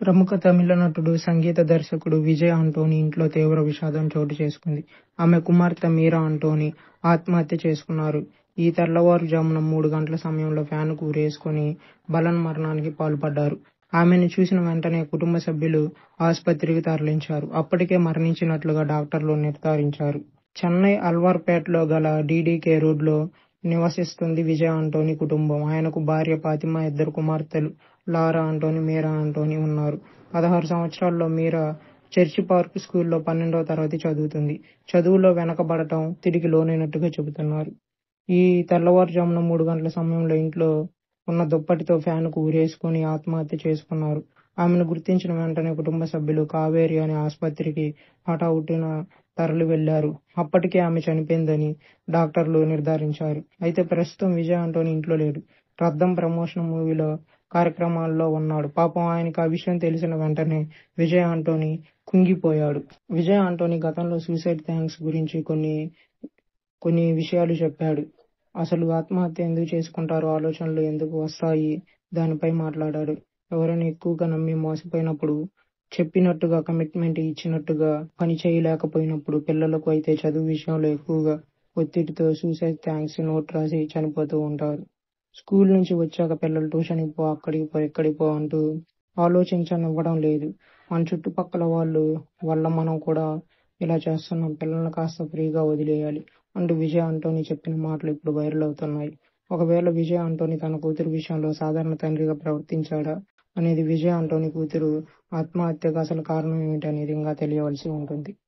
ప్రముఖ తమిళ నటుడు, సంగీత దర్శకుడు విజయ్ ఆంటోనీ ఇంట్లో తీవ్ర విషాదం చోటు చేసుకుంది. ఆమె కుమార్తె మీరా ఆంటోనీ ఆత్మహత్య చేసుకున్నారు. ఈ తెల్లవారుజామున మూడు గంటల సమయంలో ఫ్యాన్కు ఉరేసుకుని బలవన్మరణానికి పాల్పడ్డారు. ఆమెను చూసిన వెంటనే కుటుంబ సభ్యులు ఆస్పత్రికి తరలించారు. అప్పటికే మరణించినట్లుగా డాక్టర్లు నిర్ధారించారు. చెన్నై అల్వార్పేటలో గల డీడీకే రోడ్లో నివసిస్తుంది విజయ్ ఆంటోనీ కుటుంబం. ఆయనకు భార్య ఫాతిమా, ఇద్దరు కుమార్తెలు లారా ఆంటోనీ, మీరా ఆంటోనీ ఉన్నారు. పదహారు సంవత్సరాల్లో మీరా చర్చి పార్క్ స్కూల్లో పన్నెండవ తరగతి చదువుతుంది. చదువులో వెనకబడటం తిరిగి లోనైనట్టుగా చెబుతున్నారు. ఈ తెల్లవారుజామున మూడు గంటల సమయంలో ఇంట్లో ఉన్న దుప్పటితో ఫ్యాన్కు ఉరేసుకుని ఆత్మహత్య చేసుకున్నారు. ఆమెను గుర్తించిన వెంటనే కుటుంబ సభ్యులు కావేరీ అనే ఆస్పత్రికి హుటాహుటిన తరలి వెళ్లారు. అప్పటికే ఆమె చనిపోయిందని డాక్టర్లు నిర్ధారించారు. అయితే ప్రస్తుతం విజయ్ ఆంటోనీ ఇంట్లో లేడు. రథం ప్రమోషన్ మూవీలో కార్యక్రమాల్లో ఉన్నాడు. పాపం ఆయనకి ఆ విషయం తెలిసిన వెంటనే విజయ్ ఆంటోనీ కుంగిపోయాడు. విజయ్ ఆంటోనీ గతంలో సూసైడ్ థాంక్స్ గురించి కొన్ని కొన్ని విషయాలు చెప్పాడు. అసలు ఆత్మహత్య ఎందుకు చేసుకుంటారో ఆలోచనలు ఎందుకు వస్తాయి దానిపై మాట్లాడాడు. ఎవరైనా ఎక్కువగా నమ్మి మోసపోయినప్పుడు, చెప్పినట్టుగా కమిట్మెంట్ ఇచ్చినట్టుగా పని చేయలేకపోయినప్పుడు, పిల్లలకు అయితే చదువు విషయంలో ఎక్కువగా ఒత్తిడితో సూసైడ్ థాంక్స్ నోట్ రాసి చనిపోతూ ఉంటారు. స్కూల్ నుంచి వచ్చాక పిల్లలు ట్యూషన్కి పో, అక్కడికి పో, ఇక్కడికి పో అంటూ ఆలోచించనివ్వడం లేదు. మన చుట్టుపక్కల వాళ్ళ వల్ల మనం కూడా ఇలా చేస్తున్నాం. పిల్లల్ని కాస్త ఫ్రీగా వదిలేయాలి అంటూ విజయ్ ఆంటోనీ చెప్పిన మాటలు ఇప్పుడు వైరల్ అవుతున్నాయి. ఒకవేళ విజయ్ ఆంటోనీ తన కూతురు విషయంలో సాధారణ తండ్రిగా ప్రవర్తించాడా అనేది విజయ్ ఆంటోనీ కూతురు ఆత్మహత్యకు అసలు కారణం ఏమిటి అనేది ఇంకా తెలియవలసి ఉంటుంది.